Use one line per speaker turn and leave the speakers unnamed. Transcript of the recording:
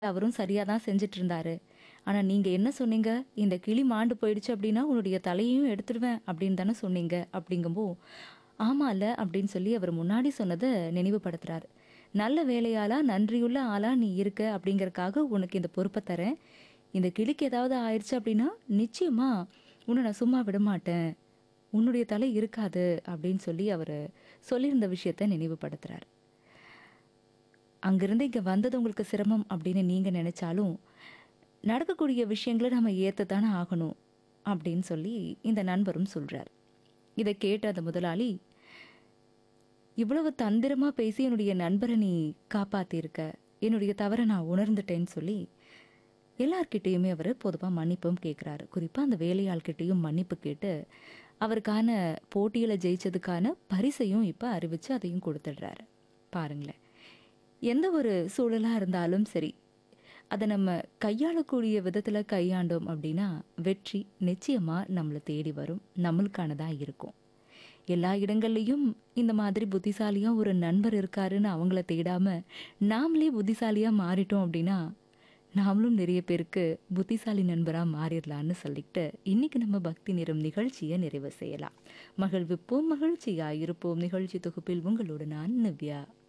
அவரும் சரியா தான் செஞ்சுட்டு இருந்தாரு. ஆனா நீங்க என்ன சொன்னீங்க? இந்த கிளி மாண்டு போயிடுச்சு அப்டின்னா, உன்னுடைய தலையையும் எடுத்துருவேன் அப்படின்னு தானே சொன்னீங்க. அப்படிங்கம்போ, ஆமால்ல அப்படின்னு சொல்லி அவர் முன்னாடி சொன்னத நினைவுபடுத்துறாரு. நல்ல வேலையாளா, நன்றியுள்ள ஆளா நீ இருக்க அப்படிங்கறக்காக உனக்கு இந்த பொறுப்ப தரேன். இந்த கிளிக்கு ஏதாவது ஆயிருச்சு அப்படின்னா, நிச்சயமா உன்ன நான் சும்மா விடமாட்டேன். உன்னுடைய தலை இருக்காது அப்படின்னு சொல்லி அவரு சொல்லியிருந்த விஷயத்த நினைவுபடுத்துறாரு. அங்கிருந்து இங்க வந்தது உங்களுக்கு சிரமம் அப்படின்னு நீங்க நெனச்சாலும், நடக்கக்கூடிய விஷயங்கள நம்ம ஏத்துத்தானே ஆகணும் அப்படின்னு சொல்லி இந்த நண்பரும் சொல்றாரு. இத கேட்ட அந்த முதலாளி, இவ்வளவு தந்திரமா பேசி என்னுடைய நண்பர நீ காப்பாத்தியிருக்க. என்னுடைய தவற நான் உணர்ந்துட்டேன்னு சொல்லி, எல்லார்கிட்டயுமே அவரு பொதுவா மன்னிப்பும் கேட்கிறாரு. குறிப்பா அந்த வேலையாள் கிட்டயும் மன்னிப்பு கேட்டு, அவருக்கான போட்டியில ஜெயிச்சதுக்கான பரிசையும் இப்ப அறிவிச்சு அதையும் குடுத்துடுறாரு. பாருங்களேன். எந்த ஒரு சூழலா இருந்தாலும் சரி, அத நம்ம கையாளக்கூடிய விதத்துல கையாண்டோம் அப்படின்னா, வெற்றி நிச்சயமா நம்மள தேடி வரும். நம்மளுக்கானதா இருக்கும். எல்லா இடங்கள்லயும் இந்த மாதிரி புத்திசாலியா ஒரு நண்பர் இருக்காருன்னு அவங்கள தேடாம, நாமளே புத்திசாலியா மாறிட்டோம் அப்படின்னா, நாமளும் நிறைய பேருக்கு புத்திசாலி நண்பரா மாறிறலாம்னு சொல்லிட்டு, இன்னைக்கு நம்ம பக்தி நிறம் நிகழ்ச்சிய நிறைவு செய்யலாம். மகிழ்விப்போம், மகிழ்ச்சியாய் இருப்போம் நிகழ்ச்சி தொகுப்பில் உங்களோடு நான் நிவ்யா.